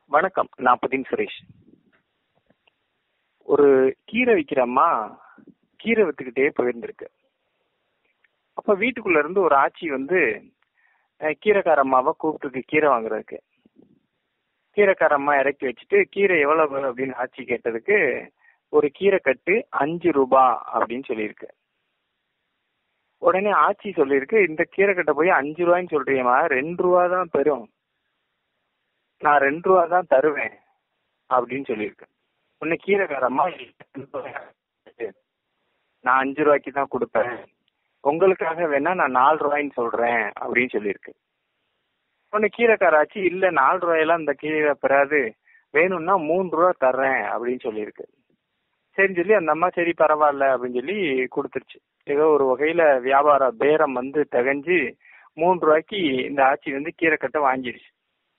வணக்கம் நான் புதின் சுரேஷ் ஒரு கீரை விற்கிற அம்மா கீரை வித்துக்கிட்டே போயிருந்திருக்கு அப்ப வீட்டுக்குள்ள இருந்து ஒரு ஆச்சி வந்து அஹ், கீரைக்கார அம்மாவை கூப்பிட்டு கீரை வாங்குறதுக்கு கீரைக்கார அம்மா இறக்கி வச்சுட்டு கீரை எவ்வளவு அப்படின்னு ஆச்சி கேட்டதுக்கு ஒரு கீரை கட்டு அஞ்சு ரூபா அப்படின்னு சொல்லியிருக்கு உடனே ஆச்சி சொல்லியிருக்கு இந்த கீரை கட்டை போய் அஞ்சு ரூபாய்ன்னு சொல்றியம்மா ரெண்டு ரூபா தான் பெறும் நான் ரெண்டு ரூபா தான் தருவேன் அப்படின்னு சொல்லியிருக்கேன் உன்னை கீரைக்காரம்மா நான் அஞ்சு ரூபாய்க்கு தான் கொடுப்பேன் உங்களுக்காக வேணா நான் நாலு ரூபாய்ன்னு சொல்றேன் அப்படின்னு சொல்லியிருக்கு உன்னை கீரைக்காராச்சு இல்ல நாலு ரூபாயெல்லாம் இந்த கீரை பெறாது வேணும்னா மூணு ரூபா தர்றேன் அப்படின்னு சொல்லியிருக்கு சரின்னு சொல்லி அந்த அம்மா சரி பரவாயில்ல அப்படின்னு சொல்லி கொடுத்துருச்சு ஏதோ ஒரு வகையில வியாபார பேரம் வந்து தகஞ்சு மூணு ரூபாய்க்கு இந்த ஆச்சி வந்து கீரைக்கட்டை வாங்கிடுச்சு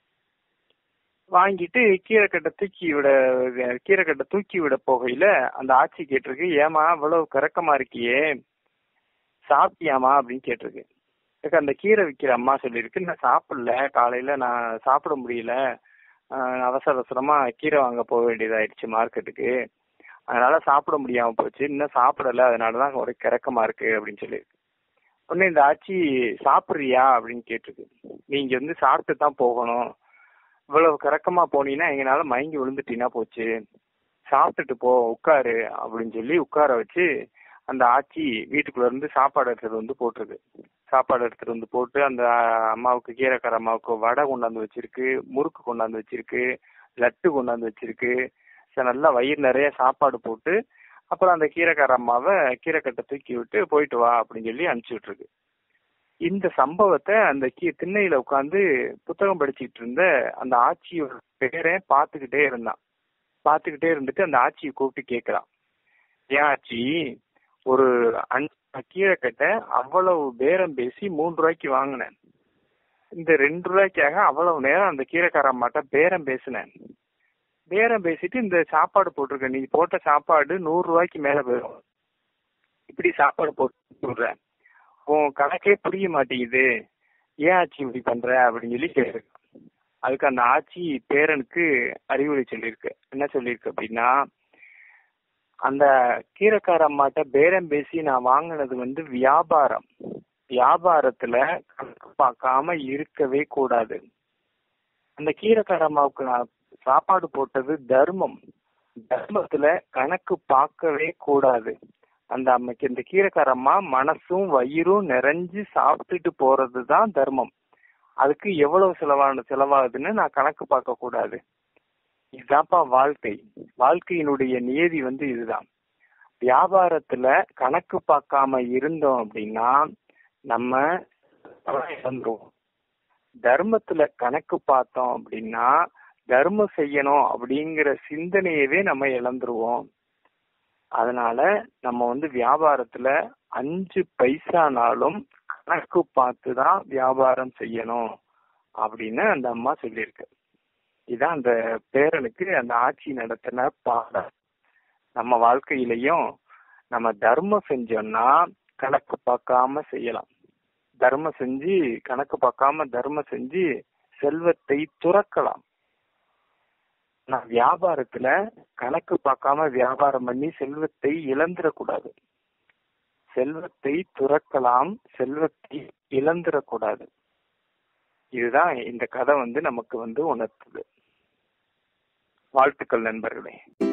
வாங்கிட்டு கீரைக்கட்டை தூக்கி விட கீரைக்கட்டை தூக்கி விட போகையில அந்த ஆச்சி கேட்டிருக்கு ஏமா இவ்வளவு கறக்கமா இருக்கியே சாப்பிட்டியாமா அப்படின்னு கேட்டிருக்கு இதுக்கு அந்த கீரை விற்கிற அம்மா சொல்லியிருக்கு நான் சாப்பிடல காலையில நான் சாப்பிட முடியல ஆஹ் அவசர அவசரமா கீரை வாங்க போக வேண்டியதாயிடுச்சு மார்க்கெட்டுக்கு அதனால சாப்பிட முடியாம போச்சு இன்னும் சாப்பிடல அதனாலதான் ஒரே கிறக்கமா இருக்கு அப்படின்னு சொல்லியிருக்கு உடனே இந்த ஆச்சி சாப்பிடுறியா அப்படின்னு கேட்டிருக்கு நீங்க வந்து சாப்பிட்டு தான் போகணும் இவ்வளவு கறக்கமா போனீங்கன்னா எங்கனால மயங்கி விழுந்துட்டீங்கன்னா போச்சு சாப்பிட்டுட்டு போ உட்காரு அப்படின்னு சொல்லி உட்கார வச்சு அந்த ஆச்சி வீட்டுக்குள்ள இருந்து சாப்பாடு எடுத்துட்டு வந்து போட்டிருக்கு சாப்பாடு எடுத்துட்டு வந்து போட்டு அந்த அம்மாவுக்கு கீரைக்கார அம்மாவுக்கு வடை கொண்டாந்து வச்சிருக்கு முறுக்கு கொண்டாந்து வச்சிருக்கு லட்டு கொண்டாந்து வச்சிருக்கு சரி நல்லா வயிறு நிறைய சாப்பாடு போட்டு அப்புறம் அந்த கீரைக்கார அம்மாவை கீரைக்கட்டை தூக்கி விட்டு போயிட்டு வா அப்படின்னு சொல்லி அனுப்பிச்சு விட்டுருக்கு இந்த சம்பவத்தை அந்த கீ திண்ணையில உட்காந்து புத்தகம் படிச்சுக்கிட்டு இருந்த அந்த ஆட்சியோட பேரை பார்த்துக்கிட்டே இருந்தான் பார்த்துக்கிட்டே இருந்துட்டு அந்த ஆட்சியை கூப்பிட்டு கேட்கறான் ஏன் ஆச்சி ஒரு அஞ்சு கீரைக்கட்டை அவ்வளவு பேரம் பேசி மூணு ரூபாய்க்கு வாங்கினேன் இந்த ரெண்டு ரூபாய்க்காக அவ்வளவு நேரம் அந்த கீரைக்கார அம்மாட்ட பேரம் பேசினேன் பேரம் பேசிட்டு இந்த சாப்பாடு போட்டிருக்க நீ போட்ட சாப்பாடு நூறு ரூபாய்க்கு மேல போயிடும் இப்படி சாப்பாடு போட்டு விடுறேன் உன் கணக்கே புரிய மாட்டேங்குது ஏன் ஆச்சி இப்படி பண்ற அப்படின்னு சொல்லி கேட்டிருக்கான் அதுக்கு அந்த ஆச்சி பேரனுக்கு அறிவுரை சொல்லியிருக்கு என்ன சொல்லியிருக்கு அப்படின்னா அந்த கீரைக்கார அம்மாட்ட பேரம் பேசி நான் வாங்கினது வந்து வியாபாரம் வியாபாரத்துல கணக்கு பார்க்காம இருக்கவே கூடாது அந்த கீரைக்கார அம்மாவுக்கு நான் சாப்பாடு போட்டது தர்மம் தர்மத்துல கணக்கு பார்க்கவே கூடாது அந்த அம்மைக்கு இந்த கீரைக்கார அம்மா மனசும் வயிறும் நிறைஞ்சு சாப்பிட்டுட்டு போறதுதான் தர்மம் அதுக்கு எவ்வளவு செலவான செலவாகுதுன்னு நான் கணக்கு பார்க்க கூடாது இதுதான்ப்பா வாழ்க்கை வாழ்க்கையினுடைய நியதி வந்து இதுதான் வியாபாரத்துல கணக்கு பார்க்காம இருந்தோம் அப்படின்னா நம்ம இழந்துருவோம் தர்மத்துல கணக்கு பார்த்தோம் அப்படின்னா தர்மம் செய்யணும் அப்படிங்கிற சிந்தனையவே நம்ம இழந்துருவோம் அதனால நம்ம வந்து வியாபாரத்துல அஞ்சு பைசானாலும் கணக்கு பார்த்து தான் வியாபாரம் செய்யணும் அப்படின்னு அந்த அம்மா சொல்லியிருக்கு இதான் அந்த பேரனுக்கு அந்த ஆட்சி நடத்தின பாடம் நம்ம வாழ்க்கையிலையும் நம்ம தர்மம் செஞ்சோம்னா கணக்கு பார்க்காம செய்யலாம் தர்மம் செஞ்சு கணக்கு பார்க்காம தர்மம் செஞ்சு செல்வத்தை துறக்கலாம் நான் வியாபாரத்துல கணக்கு பார்க்காம வியாபாரம் பண்ணி செல்வத்தை இழந்துடக்கூடாது செல்வத்தை துறக்கலாம் செல்வத்தை இழந்துடக்கூடாது இதுதான் இந்த கதை வந்து நமக்கு வந்து உணர்த்துது வாழ்த்துக்கள் நண்பர்களே